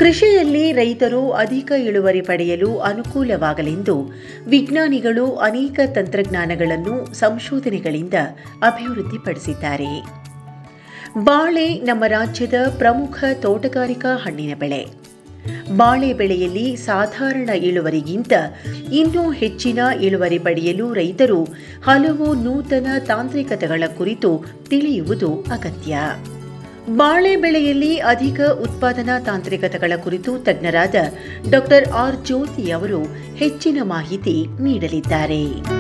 ಕೃಷಿಯಲ್ಲಿ ರೈತರು ಅಧಿಕ ಇಳುವರಿ ಪಡೆಯಲು ಅನುಕೂಲವಾಗಲೆಂದು ವಿಜ್ಞಾನಿಗಳು ಅನೇಕ ತಂತ್ರಜ್ಞಾನಗಳನ್ನು ಸಂಶೋಧನೆಗಳಿಂದ ಅಭಿವೃದ್ಧಿಪಡಿಸಿದ್ದಾರೆ ಬಾಳೆ ನಮ್ಮ ರಾಜ್ಯದ ಪ್ರಮುಖ ತೋಟಗಾರಿಕಾ ಹಣ್ಣಿನ ಬೆಳೆ ಬಾಳೆ ಬೆಳೆಯಲ್ಲಿ ಸಾಧಾರಣ ಇಳುವರಿಗಿಂತ ಇನ್ನೂ ಹೆಚ್ಚಿನ ಇಳುವರಿ ಪಡೆಯಲು ರೈತರು ಹಲವು ನೂತನ ತಾಂತ್ರಿಕತೆಗಳ ಕುರಿತು ತಿಳಿಯುವುದು ಅಗತ್ಯ ಬಾಳೆ ಬೆಳೆಯಲ್ಲಿ ಅಧಿಕ ಉತ್ಪಾದನಾ ತಾಂತ್ರಿಕತೆಗಳ ಕುರಿತು ತಜ್ಞರಾದ ಡಾಕ್ಟರ್ ಆರ್ ಜ್ಯೋತಿ ಅವರು ಹೆಚ್ಚಿನ ಮಾಹಿತಿ ನೀಡಲಿದ್ದಾರೆ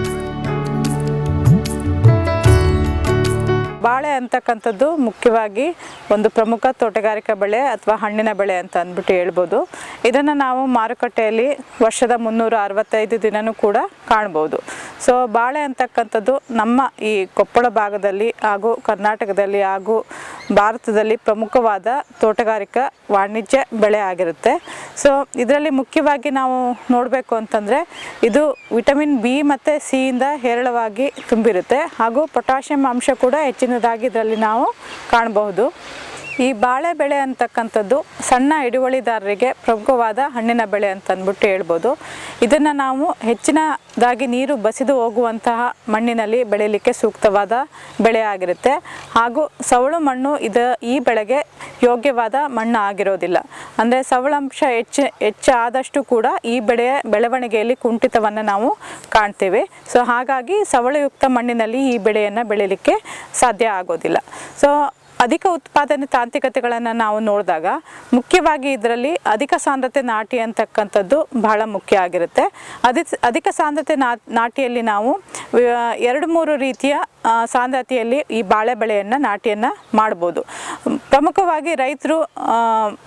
ಬಾಳೆ ಅಂತಕ್ಕಂಥದ್ದು ಮುಖ್ಯವಾಗಿ ಒಂದು ಪ್ರಮುಖ ತೋಟಗಾರಿಕಾ ಬೆಳೆ ಅಥವಾ ಹಣ್ಣಿನ ಬೆಳೆ ಅಂತ ಅಂದ್ಬಿಟ್ಟು ಹೇಳ್ಬೋದು ಇದನ್ನು ನಾವು ಮಾರುಕಟ್ಟೆಯಲ್ಲಿ ವರ್ಷದ ಮುನ್ನೂರ ಅರವತ್ತೈದು ದಿನನೂ ಕೂಡ ಕಾಣ್ಬೋದು ಸೊ ಬಾಳೆ ಅಂತಕ್ಕಂಥದ್ದು ನಮ್ಮ ಈ ಕೊಪ್ಪಳ ಭಾಗದಲ್ಲಿ ಹಾಗೂ ಕರ್ನಾಟಕದಲ್ಲಿ ಹಾಗೂ ಭಾರತದಲ್ಲಿ ಪ್ರಮುಖವಾದ ತೋಟಗಾರಿಕಾ ವಾಣಿಜ್ಯ ಬೆಳೆ ಆಗಿರುತ್ತೆ ಸೊ ಇದರಲ್ಲಿ ಮುಖ್ಯವಾಗಿ ನಾವು ನೋಡಬೇಕು ಅಂತಂದರೆ ಇದು ವಿಟಮಿನ್ ಬಿ ಮತ್ತು ಸಿಯಿಂದ ಹೇರಳವಾಗಿ ತುಂಬಿರುತ್ತೆ ಹಾಗೂ ಪೊಟ್ಯಾಷಿಯಂ ಅಂಶ ಕೂಡ ಹೆಚ್ಚಿನದಾಗಿ ಇದರಲ್ಲಿ ನಾವು ಕಾಣಬಹುದು ಈ ಬಾಳೆ ಬೆಳೆ ಅಂತಕ್ಕಂಥದ್ದು ಸಣ್ಣ ಹಿಡುವಳಿದಾರರಿಗೆ ಪ್ರಮುಖವಾದ ಹಣ್ಣಿನ ಬೆಳೆ ಅಂತ ಅಂದ್ಬಿಟ್ಟು ಹೇಳ್ಬೋದು ಇದನ್ನು ನಾವು ಹೆಚ್ಚಿನದಾಗಿ ನೀರು ಬಸಿದು ಹೋಗುವಂತಹ ಮಣ್ಣಿನಲ್ಲಿ ಬೆಳೀಲಿಕ್ಕೆ ಸೂಕ್ತವಾದ ಬೆಳೆ ಆಗಿರುತ್ತೆ ಹಾಗೂ ಸವಳು ಮಣ್ಣು ಇದು ಈ ಬೆಳೆಗೆ ಯೋಗ್ಯವಾದ ಮಣ್ಣು ಆಗಿರೋದಿಲ್ಲ ಅಂದರೆ ಸವಳಂಶ ಹೆಚ್ಚು ಹೆಚ್ಚಾದಷ್ಟು ಕೂಡ ಈ ಬೆಳೆಯ ಬೆಳವಣಿಗೆಯಲ್ಲಿ ಕುಂಠಿತವನ್ನು ನಾವು ಕಾಣ್ತೇವೆ ಸೊ ಹಾಗಾಗಿ ಸವಳಯುಕ್ತ ಮಣ್ಣಿನಲ್ಲಿ ಈ ಬೆಳೆಯನ್ನು ಬೆಳೀಲಿಕ್ಕೆ ಸಾಧ್ಯ ಆಗೋದಿಲ್ಲ ಸೊ ಅಧಿಕ ಉತ್ಪಾದನೆ ತಾಂತ್ರಿಕತೆಗಳನ್ನು ನಾವು ನೋಡಿದಾಗ ಮುಖ್ಯವಾಗಿ ಇದರಲ್ಲಿ ಅಧಿಕ ಸಾಂದ್ರತೆ ನಾಟಿ ಅಂತಕ್ಕಂಥದ್ದು ಬಹಳ ಮುಖ್ಯ ಆಗಿರುತ್ತೆ ಅದಿ ಅಧಿಕ ಸಾಂದ್ರತೆ ನಾ ನಾಟಿಯಲ್ಲಿ ನಾವು ವ- ಎರಡು ಮೂರು ರೀತಿಯ ಆ, ಸಾಂದ್ರತೆಯಲ್ಲಿ ಈ ಬಾಳೆ ಬೆಳೆಯನ್ನು ನಾಟಿಯನ್ನು ಮಾಡ್ಬೋದು ಪ್ರಮುಖವಾಗಿ ರೈತರು ಆ,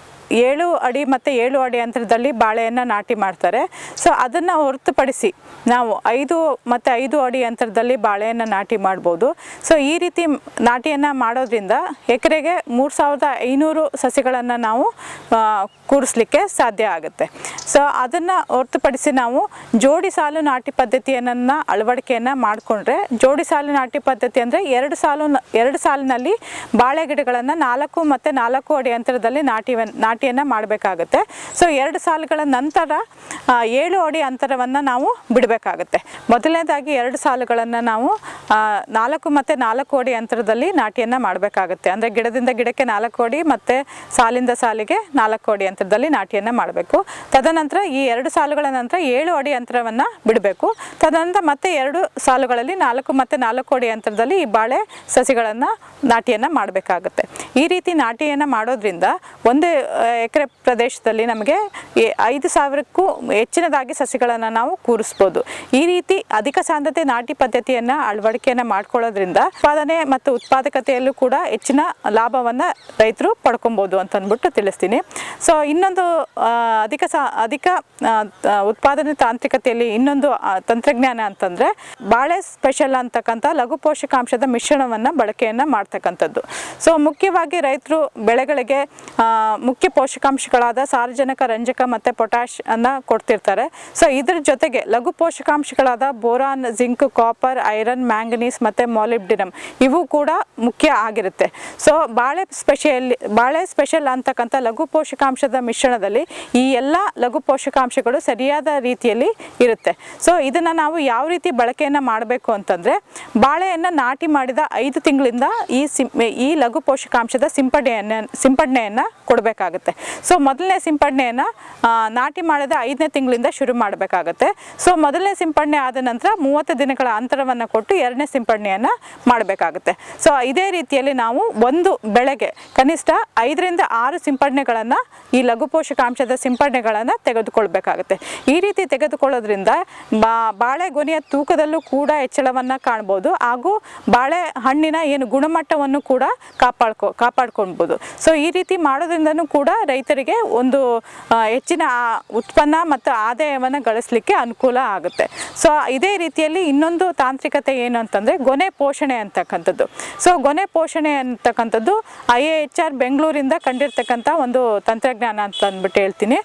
ಏಳು ಅಡಿ ಮತ್ತು ಏಳು ಅಡಿ ಅಂತರದಲ್ಲಿ ಬಾಳೆಯನ್ನು ನಾಟಿ ಮಾಡ್ತಾರೆ ಸೊ ಅದನ್ನು ಹೊರತುಪಡಿಸಿ ನಾವು ಐದು ಮತ್ತು ಐದು ಅಡಿ ಅಂತರದಲ್ಲಿ ಬಾಳೆಯನ್ನು ನಾಟಿ ಮಾಡ್ಬೋದು ಸೊ ಈ ರೀತಿ ನಾಟಿಯನ್ನು ಮಾಡೋದ್ರಿಂದ ಎಕರೆಗೆ ಮೂರು ಸಾವಿರದ ಐನೂರು ಸಸಿಗಳನ್ನು ನಾವು ಆ, ಕೂರಿಸ್ಲಿಕ್ಕೆ ಸಾಧ್ಯ ಆಗುತ್ತೆ ಸೊ ಅದನ್ನು ಹೊರತುಪಡಿಸಿ ನಾವು ಜೋಡಿ ಸಾಲು ನಾಟಿ ಪದ್ಧತಿಯನ್ನು ಅಳವಡಿಕೆಯನ್ನು ಮಾಡಿಕೊಂಡ್ರೆ ಜೋಡಿ ಸಾಲು ನಾಟಿ ಪದ್ಧತಿ ಅಂದರೆ ಎರಡು ಸಾಲು ಎರಡು ಸಾಲಿನಲ್ಲಿ ಬಾಳೆ ಗಿಡಗಳನ್ನು ನಾಲ್ಕು ಮತ್ತು ನಾಲ್ಕು ಅಡಿ ಅಂತರದಲ್ಲಿ ನಾಟಿ ನಾಟಿಯನ್ನು ಮಾಡಬೇಕಾಗುತ್ತೆ ಸೊ ಎರಡು ಸಾಲುಗಳ ನಂತರ ಆ, ಏಳು ಅಡಿ ಅಂತರವನ್ನು ನಾವು ಬಿಡಬೇಕಾಗುತ್ತೆ ಮೊದಲನೇದಾಗಿ ಎರಡು ಸಾಲುಗಳನ್ನು ನಾವು ಆ, ನಾಲ್ಕು ಮತ್ತು ನಾಲ್ಕು ಅಡಿ ಅಂತರದಲ್ಲಿ ನಾಟಿಯನ್ನು ಮಾಡಬೇಕಾಗುತ್ತೆ ಅಂದರೆ ಗಿಡದಿಂದ ಗಿಡಕ್ಕೆ ನಾಲ್ಕು ಅಡಿ ಮತ್ತು ಸಾಲಿಂದ ಸಾಲಿಗೆ ನಾಲ್ಕು ಅಡಿ ಅಂತರದಲ್ಲಿ ನಾಟಿಯನ್ನು ಮಾಡಬೇಕು ತದನಂತರ ಈ ಎರಡು ಸಾಲುಗಳ ನಂತರ ಏಳು ಅಡಿ ಅಂತರವನ್ನು ಬಿಡಬೇಕು ತದನಂತರ ಮತ್ತೆ ಎರಡು ಸಾಲುಗಳಲ್ಲಿ ನಾಲ್ಕು ಮತ್ತು ನಾಲ್ಕು ಅಡಿ ಅಂತರದಲ್ಲಿ ಈ ಬಾಳೆ ಸಸಿಗಳನ್ನು ನಾಟಿಯನ್ನು ಮಾಡಬೇಕಾಗುತ್ತೆ ಈ ರೀತಿ ನಾಟಿಯನ್ನು ಮಾಡೋದ್ರಿಂದ ಒಂದು ಎಕರೆ ಪ್ರದೇಶದಲ್ಲಿ ನಮಗೆ ಈ- ಐದು ಸಾವಿರಕ್ಕೂ ಹೆಚ್ಚಿನದಾಗಿ ಸಸಿಗಳನ್ನು ನಾವು ಕೂರಿಸ್ಬೋದು ಈ ರೀತಿ ಅಧಿಕ ಸಾಂದ್ರತೆ ನಾಟಿ ಪದ್ಧತಿಯನ್ನು ಅಳವಡಿಕೆಯನ್ನು ಮಾಡ್ಕೊಳ್ಳೋದ್ರಿಂದ ಉತ್ಪಾದನೆ ಮತ್ತು ಉತ್ಪಾದಕತೆಯಲ್ಲೂ ಕೂಡ ಹೆಚ್ಚಿನ ಲಾಭವನ್ನು ರೈತರು ಪಡ್ಕೊಬೋದು ಅಂತ ಅಂದ್ಬಿಟ್ಟು ತಿಳಿಸ್ತೀನಿ ಸೊ ಇನ್ನೊಂದು ಆ, ಅಧಿಕ ಸಾ ಅಧಿಕ ಆ, ತ- ಉತ್ಪಾದನೆ ತಾಂತ್ರಿಕತೆಯಲ್ಲಿ ಇನ್ನೊಂದು ಆ, ತಂತ್ರಜ್ಞಾನ ಅಂತಂದರೆ ಬಾಳೆ ಸ್ಪೆಷಲ್ ಅಂತಕ್ಕಂಥ ಲಘು ಪೋಷಕಾಂಶದ ಮಿಶ್ರಣವನ್ನು ಬಳಕೆಯನ್ನು ಮಾಡ್ತಕ್ಕಂಥದ್ದು ಸೊ ಮುಖ್ಯವಾಗಿ ರೈತರು ಬೆಳೆಗಳಿಗೆ ಆ, ಮುಖ್ಯ ಪೋಷಕಾಂಶಗಳಾದ ಸಾರಜನಕ ರಂಜಕ ಮತ್ತು ಪೊಟ್ಯಾಶ್ ಅನ್ನ ಕೊಡ್ತಿರ್ತಾರೆ ಸೊ ಇದ್ರ ಜೊತೆಗೆ ಲಘು ಪೋಷಕಾಂಶಗಳಾದ boron zinc copper iron manganese ಮತ್ತು ಮಾಲಿಬ್ಡಿನಮ್ ಇವು ಕೂಡ ಮುಖ್ಯ ಆಗಿರುತ್ತೆ ಸೊ ಬಾಳೆ ಸ್ಪೆಷಲ್ ಬಾಳೆ ಸ್ಪೆಷಲ್ ಅಂತಕ್ಕಂಥ ಲಘು ಪೋಷಕಾಂಶದ ಮಿಶ್ರಣದಲ್ಲಿ ಈ ಎಲ್ಲ ಲಘು ಪೋಷಕಾಂಶಗಳು ಸರಿಯಾದ ರೀತಿಯಲ್ಲಿ ಇರುತ್ತೆ ಸೊ ಇದನ್ನು ನಾವು ಯಾವ ರೀತಿ ಬಳಕೆಯನ್ನು ಮಾಡಬೇಕು ಅಂತಂದರೆ ಬಾಳೆಯನ್ನು ನಾಟಿ ಮಾಡಿದ ಐದು ತಿಂಗಳಿಂದ ಈ ಸಿಂ ಈ ಲಘು ಪೋಷಕಾಂಶದ ಸಿಂಪಡಣೆಯನ್ನು ಸಿಂಪಡಣೆಯನ್ನು ಕೊಡಬೇಕಾಗುತ್ತೆ ಸೊ ಮೊದಲನೇ ಸಿಂಪಡಣೆಯನ್ನು ನಾಟಿ ಮಾಡಿದ ಐದನೇ ತಿಂಗಳಿಂದ ಶುರು ಮಾಡಬೇಕಾಗುತ್ತೆ ಸೊ ಮೊದಲನೇ ಸಿಂಪಡಣೆ ಆದ ನಂತರ ಮೂವತ್ತು ದಿನಗಳ ಅಂತರವನ್ನು ಕೊಟ್ಟು ಎರಡನೇ ಸಿಂಪಡಣೆಯನ್ನು ಮಾಡಬೇಕಾಗುತ್ತೆ ಸೊ ಇದೇ ರೀತಿಯಲ್ಲಿ ನಾವು ಒಂದು ಬೆಳೆಗೆ ಕನಿಷ್ಠ ಐದರಿಂದ ಆರು ಸಿಂಪಡಣೆಗಳನ್ನು ಈ ಲಘು ಪೋಷಕಾಂಶದ ಸಿಂಪಡಣೆಗಳನ್ನು ತೆಗೆದುಕೊಳ್ಬೇಕಾಗುತ್ತೆ ಈ ರೀತಿ ತೆಗೆದುಕೊಳ್ಳೋದ್ರಿಂದ ಬಾ ಬಾಳೆ ಗೊನೆಯ ತೂಕದಲ್ಲೂ ಕೂಡ ಹೆಚ್ಚಳವನ್ನು ಕಾಣ್ಬೋದು ಹಾಗೂ ಬಾಳೆ ಹಣ್ಣಿನ ಏನು ಗುಣಮಟ್ಟವನ್ನು ಕೂಡ ಕಾಪಾಡ್ಕೊ ಕಾಪಾಡ್ಕೊಳ್ಬೋದು ಸೊ ಈ ರೀತಿ ಮಾಡೋದ್ರಿಂದನೂ ಕೂಡ ರೈತರಿಗೆ ಒಂದು ಆ, ಹೆಚ್ಚಿನ ಆ, ಉತ್ಪನ್ನ ಮತ್ತು ಆದಾಯವನ್ನು ಗಳಿಸಲಿಕ್ಕೆ ಅನುಕೂಲ ಆಗುತ್ತೆ ಸೊ ಇದೇ ರೀತಿಯಲ್ಲಿ ಇನ್ನೊಂದು ತಾಂತ್ರಿಕತೆ ಏನು ಅಂತಂದರೆ ಗೊನೆ ಪೋಷಣೆ ಅಂತಕ್ಕಂಥದ್ದು ಸೊ ಗೊನೆ ಪೋಷಣೆ ಅಂತಕ್ಕಂಥದ್ದು ಐ ಎ ಎಚ್ ಆರ್ ಬೆಂಗಳೂರಿಂದ ಕಂಡಿರ್ತಕ್ಕಂಥ ಒಂದು ತಂತ್ರಜ್ಞಾನ ಅಂತ ಅಂದ್ಬಿಟ್ಟು ಹೇಳ್ತೀನಿ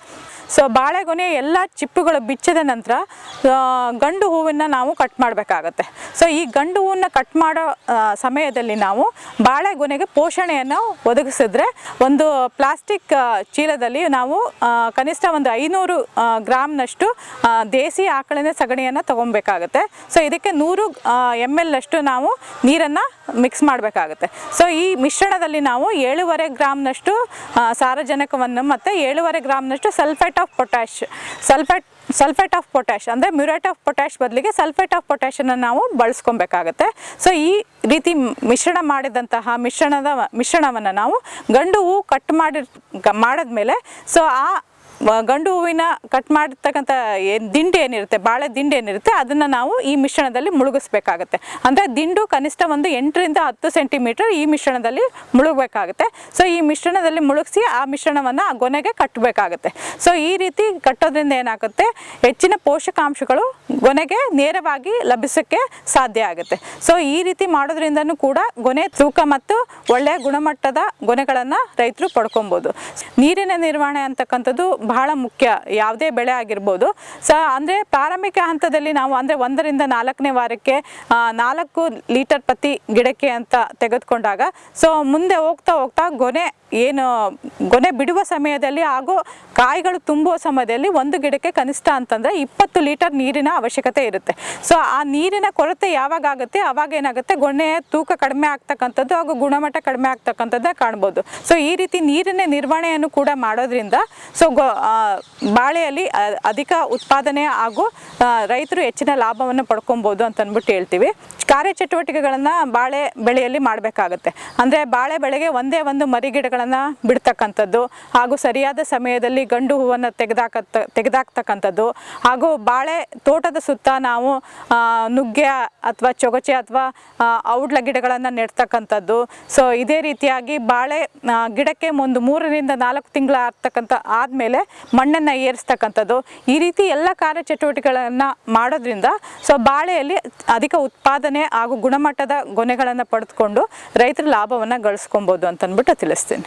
ಸೊ ಬಾಳೆಗೊನೆ ಎಲ್ಲ ಚಿಪ್ಪುಗಳು ಬಿಚ್ಚಿದ ನಂತರ ಆ, ಗಂಡು ಹೂವನ್ನು ನಾವು ಕಟ್ ಮಾಡಬೇಕಾಗತ್ತೆ ಸೊ ಈ ಗಂಡು ಹೂವನ್ನ ಕಟ್ ಮಾಡೋ ಆ, ಸಮಯದಲ್ಲಿ ನಾವು ಬಾಳೆಗೊನೆಗೆ ಪೋಷಣೆಯನ್ನು ಒದಗಿಸಿದ್ರೆ ಒಂದು ಪ್ಲಾಸ್ಟಿಕ್ ಆ, ಚೀಲದಲ್ಲಿ ನಾವು ಆ, ಕನಿಷ್ಠ ಒಂದು ಐನೂರು ಆ, ಗ್ರಾಮ್ನಷ್ಟು ಆ, ದೇಸಿ ಆಕಳಿನ ಸಗಣಿಯನ್ನು ತಗೊಬೇಕಾಗುತ್ತೆ ಸೊ ಇದಕ್ಕೆ ನೂರು ಎಮ್ ಎಲ್ ಅಷ್ಟು ನಾವು ನೀರನ್ನು ಮಿಕ್ಸ್ ಮಾಡಬೇಕಾಗುತ್ತೆ ಸೊ ಈ ಮಿಶ್ರಣದಲ್ಲಿ ನಾವು ಏಳುವರೆ ಗ್ರಾಮ್ನಷ್ಟು ಆ, ಸಾರಜನಕವನ್ನು ಮತ್ತು ಏಳುವರೆ ಗ್ರಾಮ್ನಷ್ಟು sulphate of potash sulphate sulphate of potash ಅಂದರೆ ಮ್ಯೂರೇಟ್ ಆಫ್ ಪೊಟ್ಯಾಶ್ ಬದಲಿಗೆ ಸಲ್ಫೇಟ್ ಆಫ್ ಪೊಟ್ಯಾಶನ್ನು ನಾವು ಬಳಸ್ಕೊಬೇಕಾಗತ್ತೆ ಸೊ ಈ ರೀತಿ ಮಿಶ್ರಣ ಮಾಡಿದಂತಹ ಮಿಶ್ರಣದ ಮಿಶ್ರಣವನ್ನು ನಾವು ಗಂಡು ಹೂ ಕಟ್ ಮಾಡಿ ಗ- ಮಾಡಿದ್ಮೇಲೆ ಸೊ ಆ ವ- ಗಂಡು ಹೂವಿನ ಕಟ್ ಮಾಡಿರ್ತಕ್ಕಂಥ ಏನು ದಿಂಡು ಏನಿರುತ್ತೆ ಬಾಳೆ ದಿಂಡು ಏನಿರುತ್ತೆ ಅದನ್ನು ನಾವು ಈ ಮಿಶ್ರಣದಲ್ಲಿ ಮುಳುಗಿಸ್ಬೇಕಾಗತ್ತೆ ಅಂದರೆ ದಿಂಡು ಕನಿಷ್ಠ ಒಂದು ಎಂಟರಿಂದ ಹತ್ತು ಸೆಂಟಿಮೀಟರ್ ಈ ಮಿಶ್ರಣದಲ್ಲಿ ಮುಳುಗಬೇಕಾಗುತ್ತೆ ಸೊ ಈ ಮಿಶ್ರಣದಲ್ಲಿ ಮುಳುಗಿಸಿ ಆ ಮಿಶ್ರಣವನ್ನು ಆ ಗೊನೆಗೆ ಕಟ್ಟಬೇಕಾಗುತ್ತೆ ಸೊ ಈ ರೀತಿ ಕಟ್ಟೋದ್ರಿಂದ ಏನಾಗುತ್ತೆ ಹೆಚ್ಚಿನ ಪೋಷಕಾಂಶಗಳು ಗೊನೆಗೆ ನೇರವಾಗಿ ಲಭಿಸೋಕ್ಕೆ ಸಾಧ್ಯ ಆಗುತ್ತೆ ಸೊ ಈ ರೀತಿ ಮಾಡೋದ್ರಿಂದನೂ ಕೂಡ ಗೊನೆ ತೂಕ ಮತ್ತು ಒಳ್ಳೆಯ ಗುಣಮಟ್ಟದ ಗೊನೆಗಳನ್ನು ರೈತರು ಪಡ್ಕೊಬೋದು ನೀರಿನ ನಿರ್ವಹಣೆ ಅಂತಕ್ಕಂಥದ್ದು ಬಹಳ ಮುಖ್ಯ ಯಾವುದೇ ಬೆಳೆ ಆಗಿರ್ಬೋದು ಸೊ ಅಂದರೆ ಪ್ರಾರಂಭಿಕ ಹಂತದಲ್ಲಿ ನಾವು ಅಂದರೆ ಒಂದರಿಂದ ನಾಲ್ಕನೇ ವಾರಕ್ಕೆ ಆ, ನಾಲ್ಕು ಲೀಟರ್ ಪ್ರತಿ ಗಿಡಕ್ಕೆ ಅಂತ ತೆಗೆದುಕೊಂಡಾಗ ಸೊ ಮುಂದೆ ಹೋಗ್ತಾ ಹೋಗ್ತಾ ಗೊನೆ ಏನು ಗೊನೆ ಬಿಡುವ ಸಮಯದಲ್ಲಿ ಹಾಗೂ ಕಾಯಿಗಳು ತುಂಬುವ ಸಮಯದಲ್ಲಿ ಒಂದು ಗಿಡಕ್ಕೆ ಕನಿಷ್ಠ ಅಂತಂದರೆ ಇಪ್ಪತ್ತು ಲೀಟರ್ ನೀರಿನ ಅವಶ್ಯಕತೆ ಇರುತ್ತೆ ಸೊ ಆ ನೀರಿನ ಕೊರತೆ ಯಾವಾಗ ಆಗುತ್ತೆ ಅವಾಗ ಏನಾಗುತ್ತೆ ಗೊನೆಯ ತೂಕ ಕಡಿಮೆ ಆಗ್ತಕ್ಕಂಥದ್ದು ಹಾಗೂ ಗುಣಮಟ್ಟ ಕಡಿಮೆ ಆಗ್ತಕ್ಕಂಥದ್ದೇ ಕಾಣ್ಬೋದು ಸೊ ಈ ರೀತಿ ನೀರಿನ ನಿರ್ವಹಣೆಯನ್ನು ಕೂಡ ಮಾಡೋದ್ರಿಂದ ಸೊ ಗೊ ಆ, ಬಾಳೆಯಲ್ಲಿ ಅ- ಅಧಿಕ ಉತ್ಪಾದನೆ ಹಾಗೂ ಆ, ರೈತರು ಹೆಚ್ಚಿನ ಲಾಭವನ್ನು ಪಡ್ಕೊಬೋದು ಅಂತ ಅಂದ್ಬಿಟ್ಟು ಹೇಳ್ತೀವಿ ಕಾರ್ಯಚಟುವಟಿಕೆಗಳನ್ನು ಬಾಳೆ ಬೆಳೆಯಲ್ಲಿ ಮಾಡಬೇಕಾಗುತ್ತೆ ಅಂದರೆ ಬಾಳೆ ಬೆಳೆಗೆ ಒಂದೇ ಒಂದು ಮರಿಗಿಡಗಳನ್ನು ಬಿಡ್ತಕ್ಕಂಥದ್ದು ಹಾಗೂ ಸರಿಯಾದ ಸಮಯದಲ್ಲಿ ಗಂಡು ಹೂವನ್ನು ತೆಗೆದಾಕ ತೆಗೆದಾಕ್ತಕ್ಕಂಥದ್ದು ಹಾಗೂ ಬಾಳೆ ತೋಟದ ಸುತ್ತ ನಾವು ಆ, ನುಗ್ಗೆ ಅಥವಾ ಚೊಗಚೆ ಅಥವಾ ಔಡ್ಲ ಗಿಡಗಳನ್ನು ನೆಡ್ತಕ್ಕಂಥದ್ದು ಸೊ ಇದೇ ರೀತಿಯಾಗಿ ಬಾಳೆ ಆ, ಗಿಡಕ್ಕೆ ಒಂದು ಮೂರರಿಂದ ನಾಲ್ಕು ತಿಂಗಳ ಆಗ್ತಕ್ಕಂಥ ಆದಮೇಲೆ ಮಣ್ಣನ್ನು ಏರಿಸ್ತಕ್ಕಂಥದ್ದು ಈ ರೀತಿ ಎಲ್ಲ ಕಾರ್ಯಚಟುವಟಿಕೆಗಳನ್ನು ಮಾಡೋದ್ರಿಂದ ಸೊ ಬಾಳೆಯಲ್ಲಿ ಅಧಿಕ ಉತ್ಪಾದನೆ ಹಾಗೂ ಗುಣಮಟ್ಟದ ಗೊನೆಗಳನ್ನು ಪಡೆದುಕೊಂಡು ರೈತರ ಲಾಭವನ್ನು ಗಳಿಸ್ಕೊಬೋದು ಅಂತ ಅಂದ್ಬಿಟ್ಟು ತಿಳಿಸ್ತೀನಿ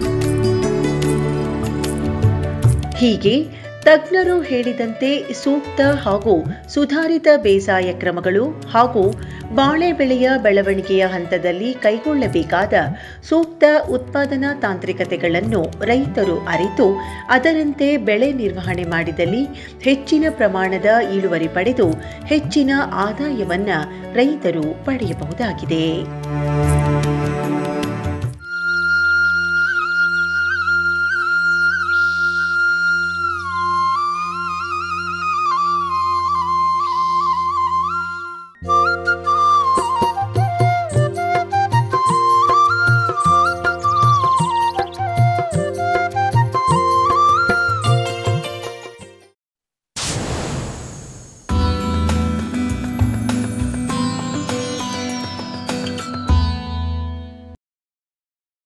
ಹೀಗೆ ತಜ್ಞರು ಹೇಳಿದಂತೆ ಸೂಕ್ತ ಹಾಗೂ ಸುಧಾರಿತ ಬೇಸಾಯ ಕ್ರಮಗಳು ಹಾಗೂ ಬಾಳೆ ಬೆಳೆಯ ಬೆಳವಣಿಗೆಯ ಹಂತದಲ್ಲಿ ಕೈಗೊಳ್ಳಬೇಕಾದ ಸೂಕ್ತ ಉತ್ಪಾದನಾ ತಾಂತ್ರಿಕತೆಗಳನ್ನು ರೈತರು ಅರಿತು ಅದರಂತೆ ಬೆಳೆ ನಿರ್ವಹಣೆ ಮಾಡಿದಲ್ಲಿ ಹೆಚ್ಚಿನ ಪ್ರಮಾಣದ ಇಳುವರಿ ಪಡೆದು ಹೆಚ್ಚಿನ ಆದಾಯವನ್ನ ರೈತರು ಪಡೆಯಬಹುದಾಗಿದೆ